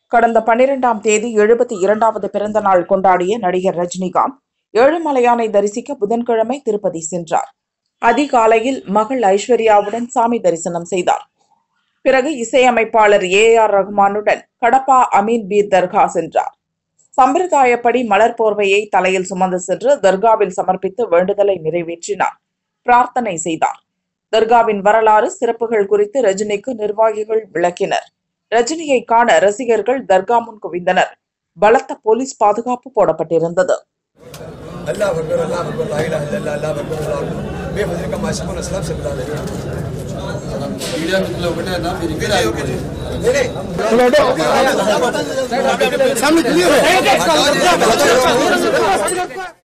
கடந்த பன்னிரெண்டாம் தேதி எழுபத்தி இரண்டாவது பிறந்த நாள் கொண்டாடிய நடிகர் ரஜினிகாந்த் ஏழுமலையானை தரிசிக்க புதன்கிழமை திருப்பதி சென்றார் அதிகாலையில் மகள் ஐஸ்வர்யாவுடன் சாமி தரிசனம் செய்தார் பிறகு இசையமைப்பாளர் ஏ ஆர் ரகுமானுடன் கடப்பா அமீன் பீர் தர்கா சென்றார் சம்பிரதாயப்படி மலர் போர்வையை தலையில் சுமந்து சென்று தர்காவில் சமர்ப்பித்து வேண்டுதலை நிறைவேற்றினார் பிரார்த்தனை செய்தார் தர்காவின் வரலாறு சிறப்புகள் குறித்து ரஜினிக்கு நிர்வாகிகள் விளக்கினர் ரஜினியை காண ரசிகர்கள் தர்கா முன் குவிந்தனர் பலத்த போலீஸ் பாதுகாப்பு போடப்பட்டிருந்தது الله اكبر الله اكبر لا اله الا الله الله اكبر الله اكبر بيحفظ لك ما يسمون السلام سبيل الله మీడియా మిత్రులు ఒకటే అన్న మీరు ఇక్కడ ఆగిపోండి. नहीं नहीं